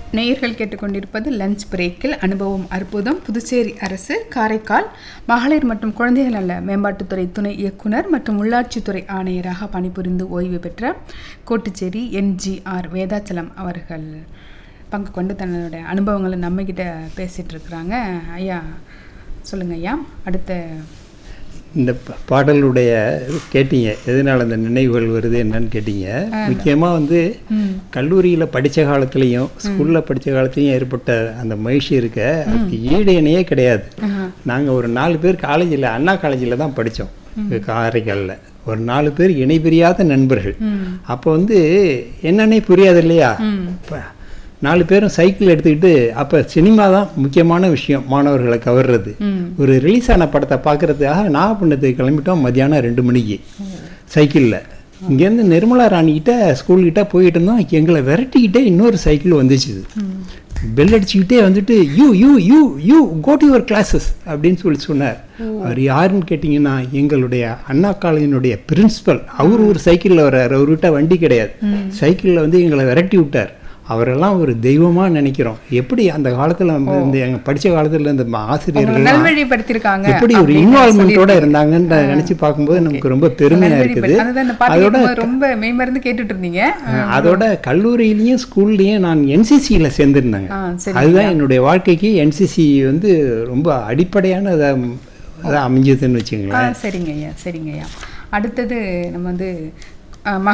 நேயர்கள் கேட்டுக்கொண்டிருப்பது லஞ்ச் பிரேக்கில் அனுபவம் அற்புதம் புதுச்சேரி அரசு காரைக்கால் மகளிர் மற்றும் குழந்தைகள் நல மேம்பாட்டுத்துறை துணை இயக்குனர் மற்றும் உள்ளாட்சித்துறை ஆணையராக பணிபுரிந்து ஓய்வு பெற்ற கோட்டுச்சேரி என்ஜிஆர் வேதாச்சலம் அவர்கள் பங்கு கொண்டு தன்னுடைய அனுபவங்களை நம்மக்கிட்ட பேசிகிட்டு இருக்கிறாங்க ஐயா சொல்லுங்க ஐயா அடுத்த இந்த ப- பாடலுடைய கேட்டீங்க எதனால அந்த நினைவுகள் வருது என்னன்னு கேட்டீங்க முக்கியமாக வந்து கல்லூரியில் படித்த காலத்துலேயும் ஸ்கூலில் படித்த காலத்துலேயும் ஏற்பட்ட அந்த மகிழ்ச்சி இருக்க அதுக்கு ஈடு இணையே கிடையாது நாங்கள் ஒரு நாலு பேர் காலேஜில் அண்ணா காலேஜில் தான் படித்தோம் காரைக்காலில் ஒரு நாலு பேர் இணை பிரியாத நண்பர்கள் அப்போ வந்து என்னன்னே புரியாது இல்லையா இப்ப நாலு பேரும் சைக்கிள் எடுத்துக்கிட்டு அப்போ சினிமா தான் முக்கியமான விஷயம் மாணவர்களை கவர்றது ஒரு ரிலீஸ் ஆன படத்தை பார்க்கறதுக்காக நாகப்பட்டினத்துக்கு கிளம்பிட்டோம் மத்தியானம் ரெண்டு மணிக்கு சைக்கிளில் இங்கேருந்து நிர்மலா ராணிக்கிட்ட ஸ்கூல்கிட்ட போயிட்டு இருந்தோம் எங்களை விரட்டிக்கிட்டே இன்னொரு சைக்கிள் வந்துச்சு பெல் அடிச்சுக்கிட்டே வந்துட்டு you you you you go to your classes அப்படின்னு சொல்லி சொன்னார் அவர் யாருன்னு கேட்டிங்கன்னா எங்களுடைய அண்ணா காலேஜினுடைய பிரின்சிபல் அவர் ஒரு சைக்கிளில் வர்றாரு அவர்கிட்ட வண்டி கிடையாது சைக்கிளில் வந்து எங்களை விரட்டி விட்டார் அவரெல்லாம் ஒரு தெய்வமாக நினைக்கிறோம் எப்படி அந்த காலத்தில் இந்த எங்கள் படித்த காலத்தில் இந்த ஆசிரியர்கள்லாம் நல்வழிப்படுத்தியிருக்காங்க எப்படி ஒரு அப்படின்னு இன்வால்மெண்ட்டோட இருந்தாங்கன்னு நினச்சி பார்க்கும்போது நமக்கு ரொம்ப பெருமையாக இருக்குது நல்வழிப்படு- அதுதான் இந்த பாட்டு அதோட கேட்கும்போது ரொம்ப மெய்மறந்து கேட்டுட்டு இருந்தீங்க அஹ், அதோட கல்லூரியிலையும் ஸ்கூல்லையும் நான் என்சிசியில் சேர்ந்துருந்தேங்க ஆ சரி அதுதான் என்னுடைய வாழ்க்கைக்கு என்சிசி வந்து ரொம்ப அடிப்படையான இதாக இதாக அமைஞ்சதுன்னு ஆ வச்சுங்களேன் சரிங்க ஐயா சரிங்க ஐயா அடுத்தது நம்ம வந்து ஆ,